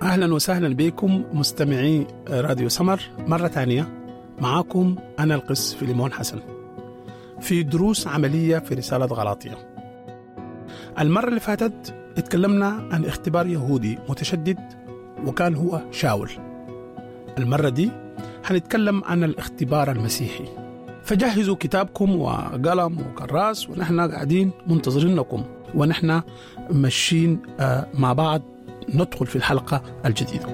أهلا وسهلا بكم مستمعي راديو سمر مرة ثانية معاكم أنا القس فيليمون حسن في دروس عملية في رسالة غلاطية المرة اللي فاتت اتكلمنا عن اختبار يهودي متشدد وكان هو شاول المرة دي هنتكلم عن الاختبار المسيحي فجهزوا كتابكم وقلم وكراس ونحن قاعدين منتظرينكم ونحن ماشيين آه، مع بعض ندخل في الحلقة الجديدة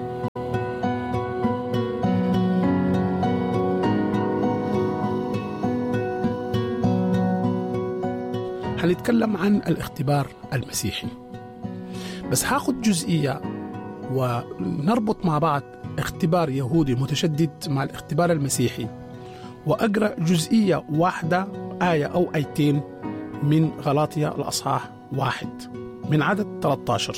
هنتكلم عن الاختبار المسيحي بس هاخد جزئية ونربط مع بعض اختبار يهودي متشدد مع الاختبار المسيحي وأقرأ جزئية واحدة آية أو آيتين من غلاطية الأصحاح واحد من عدد 13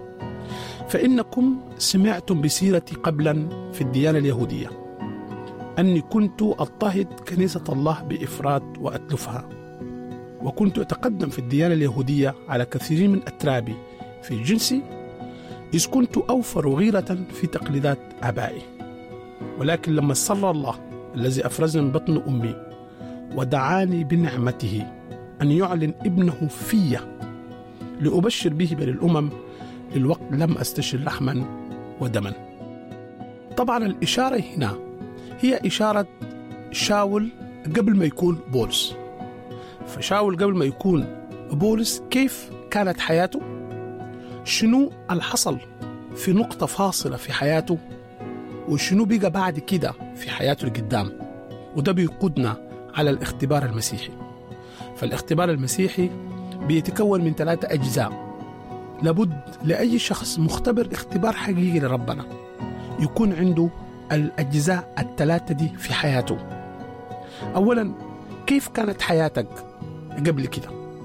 فإنكم سمعتم بسيرتي قبلا في الديانة اليهودية أني كنت أضطهد كنيسة الله بإفراط وأتلفها وكنت أتقدم في الديانة اليهودية على كثير من أترابي في جنسي إذ كنت أوفر غيرة في تقليدات آبائي ولكن لما سر الله الذي أفرزني من بطن أمي ودعاني بنعمته أن يعلن ابنه في لأبشر به بين الأمم للوقت لم أستشر لحما ودما طبعا الإشارة هنا هي إشارة شاول قبل ما يكون بولس فشاول قبل ما يكون بولس كيف كانت حياته شنو الحصل في نقطة فاصلة في حياته وشنو بقى بعد كده في حياته القدام وده بيقودنا على الاختبار المسيحي فالاختبار المسيحي بيتكون من ثلاثة أجزاء لابد لأي شخص مختبر اختبار حقيقي لربنا يكون عنده الأجزاء الثلاثة دي في حياته أولا كيف كانت حياتك قبل كده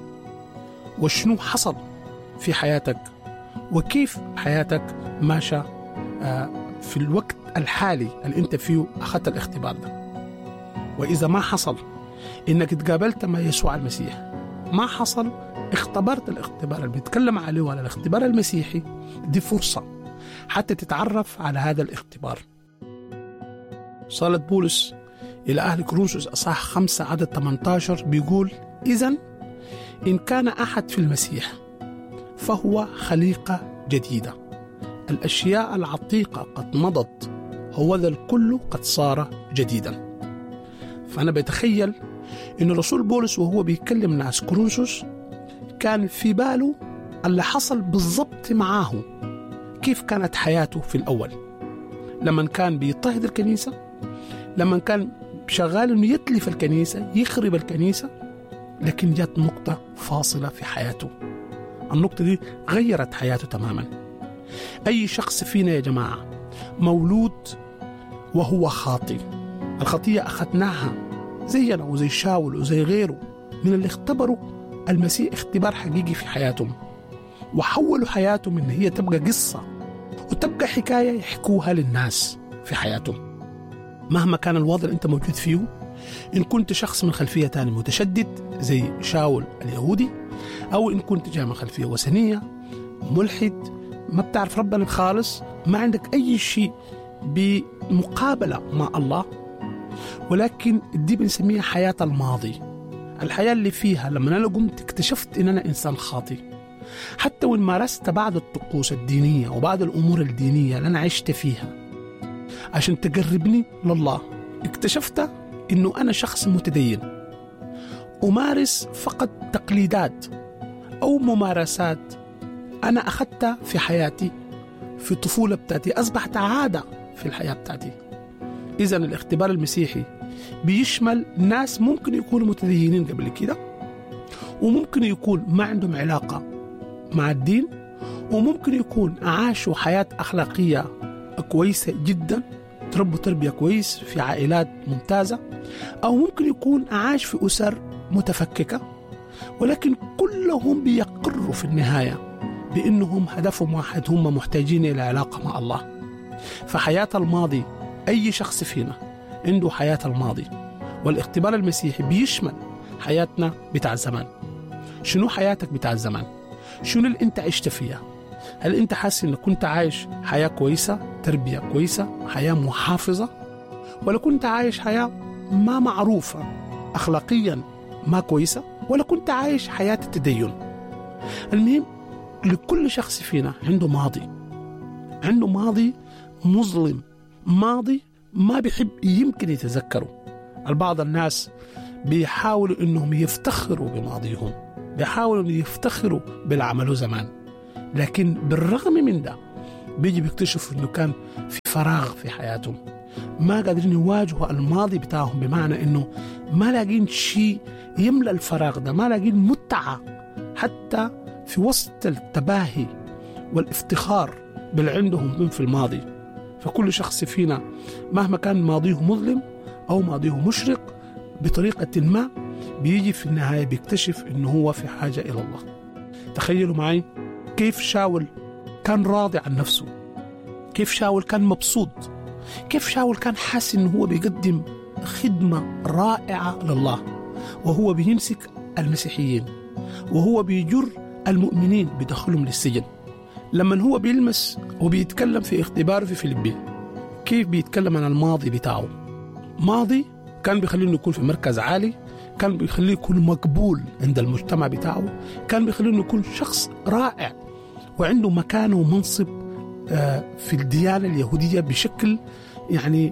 وشنو حصل في حياتك وكيف حياتك ماشى آه، في الوقت الحالي اللي انت فيه اخذت الاختبار ده واذا ما حصل انك تقابلت مع يسوع المسيح ما حصل اختبرت الاختبار اللي بيتكلم عليه على الاختبار المسيحي دي فرصة حتى تتعرف على هذا الاختبار صالة بولس إلى أهل كورنثوس أصحاح 5 عدد 18 بيقول إذا إن كان أحد في المسيح فهو خليقة جديدة الأشياء العتيقة قد مضت هو ذا الكل قد صار جديدا فأنا بتخيل إن رسول بولس وهو بيكلم ناس كورنثوس كان في باله اللي حصل بالضبط معاه كيف كانت حياته في الأول لما كان بيضطهد الكنيسة لما كان شغال انه يتلف الكنيسة يخرب الكنيسة لكن جات نقطة فاصلة في حياته النقطة دي غيرت حياته تماما أي شخص فينا يا جماعة مولود وهو خاطي الخطية أخذناها زينا وزي شاول وزي غيره من اللي اختبروا المسيح اختبار حقيقي في حياتهم وحولوا حياتهم ان هي تبقى قصة وتبقى حكاية يحكوها للناس في حياتهم مهما كان الوضع اللي انت موجود فيه ان كنت شخص من خلفية تاني متشدد زي شاول اليهودي او ان كنت جاي من خلفية وثنية ملحد ما بتعرف ربنا خالص ما عندك اي شيء بمقابلة مع الله ولكن دي بنسميها حياة الماضي الحياة اللي فيها لما أنا قمت اكتشفت إن أنا إنسان خاطئ حتى وإن مارست بعض الطقوس الدينية وبعض الأمور الدينية اللي أنا عشت فيها عشان تقربني لله اكتشفت إنه أنا شخص متدين أمارس فقط تقليدات أو ممارسات أنا أخذتها في حياتي في الطفولة بتاعتي أصبحت عادة في الحياة بتاعتي إذا الاختبار المسيحي بيشمل ناس ممكن يكونوا متدينين قبل كده وممكن يكون ما عندهم علاقة مع الدين وممكن يكون عاشوا حياة أخلاقية كويسة جدا تربوا تربية كويس في عائلات ممتازة أو ممكن يكون عاش في أسر متفككة ولكن كلهم بيقروا في النهاية بأنهم هدفهم واحد هم محتاجين إلى علاقة مع الله فحياة الماضي أي شخص فينا عنده حياة الماضي والاختبار المسيحي بيشمل حياتنا بتاع الزمان شنو حياتك بتاع الزمان شنو اللي انت عشت فيها هل انت حاسس انك كنت عايش حياه كويسه تربيه كويسه حياه محافظه ولا كنت عايش حياه ما معروفه اخلاقيا ما كويسه ولا كنت عايش حياه التدين المهم لكل شخص فينا عنده ماضي عنده ماضي مظلم ماضي ما بيحب يمكن يتذكره البعض الناس بيحاولوا انهم يفتخروا بماضيهم بيحاولوا انهم يفتخروا باللي عملوه زمان لكن بالرغم من ده بيجي بيكتشفوا انه كان في فراغ في حياتهم ما قادرين يواجهوا الماضي بتاعهم بمعنى انه ما لاقين شيء يملى الفراغ ده ما لاقين متعه حتى في وسط التباهي والافتخار باللي عندهم من في الماضي فكل شخص فينا مهما كان ماضيه مظلم او ماضيه مشرق بطريقه ما بيجي في النهايه بيكتشف انه هو في حاجه الى الله تخيلوا معي كيف شاول كان راضي عن نفسه كيف شاول كان مبسوط كيف شاول كان حاسس انه هو بيقدم خدمه رائعه لله وهو بيمسك المسيحيين وهو بيجر المؤمنين بدخلهم للسجن لما هو بيلمس وبيتكلم في اختباره في فيلبين كيف بيتكلم عن الماضي بتاعه ماضي كان بيخليه يكون في مركز عالي كان بيخليه يكون مقبول عند المجتمع بتاعه كان بيخليه يكون شخص رائع وعنده مكانه ومنصب في الديانة اليهودية بشكل يعني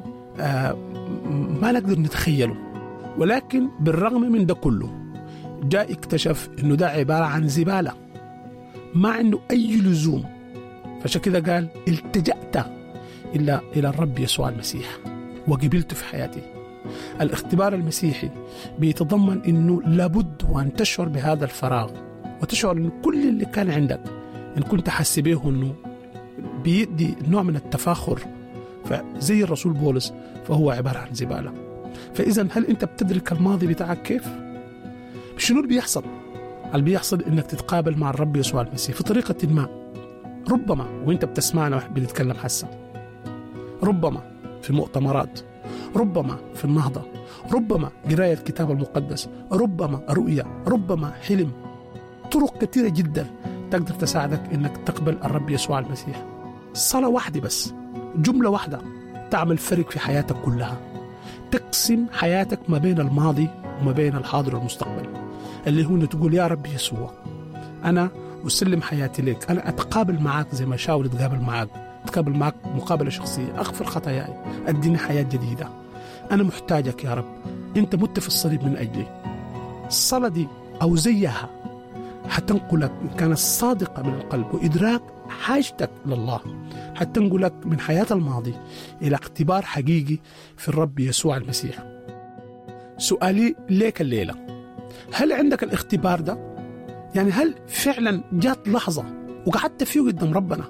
ما نقدر نتخيله ولكن بالرغم من ده كله جاء اكتشف انه ده عبارة عن زبالة ما عنده اي لزوم فعشان كده قال التجأت إلا إلى الرب يسوع المسيح وقبلته في حياتي الاختبار المسيحي بيتضمن انه لابد وان تشعر بهذا الفراغ وتشعر ان كل اللي كان عندك ان كنت حاسس به انه بيدي نوع من التفاخر فزي الرسول بولس فهو عباره عن زباله فاذا هل انت بتدرك الماضي بتاعك كيف؟ شنو اللي بيحصل؟ اللي بيحصل انك تتقابل مع الرب يسوع المسيح في طريقه ما ربما وانت بتسمعنا بنتكلم حسا ربما في مؤتمرات ربما في النهضة ربما قراية الكتاب المقدس ربما رؤية ربما حلم طرق كثيرة جدا تقدر تساعدك انك تقبل الرب يسوع المسيح صلاة واحدة بس جملة واحدة تعمل فرق في حياتك كلها تقسم حياتك ما بين الماضي وما بين الحاضر والمستقبل اللي هو تقول يا رب يسوع أنا أسلم حياتي لك أنا أتقابل معك زي ما شاول أتقابل معك أتقابل معك مقابلة شخصية أغفر خطاياي أديني حياة جديدة أنا محتاجك يا رب أنت مت في الصليب من أجلي الصلاة دي أو زيها حتنقلك إن كانت صادقة من القلب وإدراك حاجتك لله حتنقلك من حياة الماضي إلى اختبار حقيقي في الرب يسوع المسيح سؤالي ليك الليلة هل عندك الاختبار ده؟ يعني هل فعلا جات لحظة وقعدت فيه قدام ربنا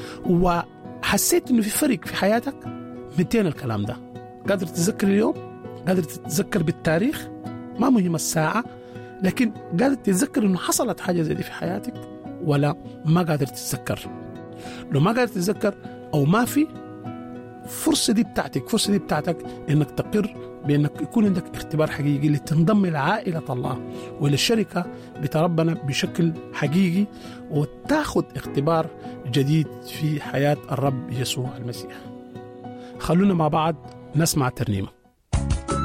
وحسيت انه في فرق في حياتك 200 الكلام ده قادر تتذكر اليوم قادر تتذكر بالتاريخ ما مهم الساعة لكن قادر تتذكر انه حصلت حاجة زي دي في حياتك ولا ما قادر تتذكر لو ما قادر تتذكر او ما في فرصة دي بتاعتك فرصة دي بتاعتك انك تقر بانك يكون عندك اختبار حقيقي لتنضم الى عائلة الله والى الشركة بتاع ربنا بشكل حقيقي وتاخذ اختبار جديد في حياة الرب يسوع المسيح خلونا مع بعض نسمع ترنيمه